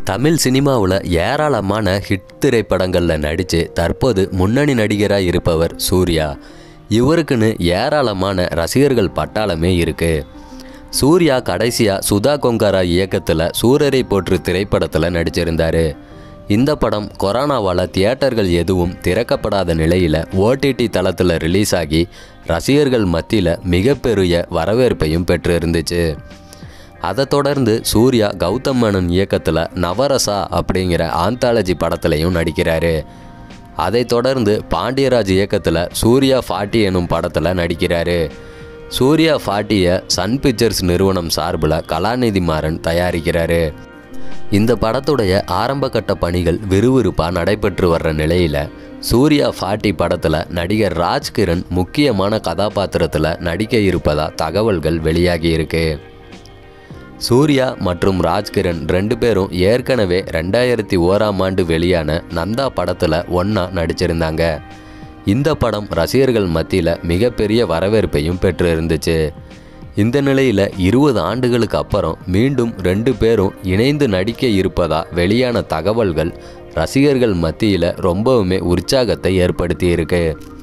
தமிழ் சினிமாவில் ஏராளமான ஹிட் திரைப்படங்களில் நடித்து தற்போது முன்னணி நடிகராக இருப்பவர் சூர்யா இவருக்குன்னு ஏராளமான ரசிகர்கள் பட்டாளமே இருக்குது சூர்யா கடைசியாக சுதா கொங்காரா இயக்கத்தில் சூரரை போற்று திரைப்படத்தில் நடிச்சிருந்தார் இந்த படம் கொரோனாவால் தியேட்டர்கள் எதுவும் திறக்கப்படாத நிலையில் ஓடிடி தளத்தில் ரிலீஸ் ஆகி ரசிகர்கள் மத்தியில் மிகப்பெரிய வரவேற்பையும் பெற்று இருந்துச்சு அதை தொடர்ந்து சூர்யா கௌதம் மேனன் இயக்கத்தில் நவரசா அப்படிங்கிற ஆந்தாலஜி படத்துலையும் நடிக்கிறாரு அதைத் தொடர்ந்து பாண்டியராஜ் இயக்கத்தில் சூர்யா ஃபாட்டி எனும் படத்தில் நடிக்கிறாரு சூர்யா ஃபாட்டியை சன் பிக்சர்ஸ் நிறுவனம் சார்பில் கலாநிதி மாறன் தயாரிக்கிறாரு இந்த படத்துடைய ஆரம்பகட்ட பணிகள் விறுவிறுப்பாக நடைபெற்று வர்ற நிலையில் சூர்யா ஃபாட்டி படத்தில் நடிகர் ராஜ்கிரண் முக்கியமான கதாபாத்திரத்தில் நடிக்க இருப்பதா தகவல்கள் வெளியாகி இருக்கு சூர்யா மற்றும் ராஜ்கிரண் ரெண்டு பேரும் ஏற்கனவே ரெண்டாயிரத்தி ஓராம் ஆண்டு வெளியான நந்தா படத்தில் ஒன்றா நடிச்சிருந்தாங்க இந்த படம் ரசிகர்கள் மத்தியில் மிகப்பெரிய வரவேற்பையும் பெற்று இருந்துச்சு இந்த நிலையில் இருபது ஆண்டுகளுக்கு அப்புறம் மீண்டும் ரெண்டு பேரும் இணைந்து நடிக்க இருப்பதா வெளியான தகவல்கள் ரசிகர்கள் மத்தியில் ரொம்பவுமே உற்சாகத்தை ஏற்படுத்தி இருக்கு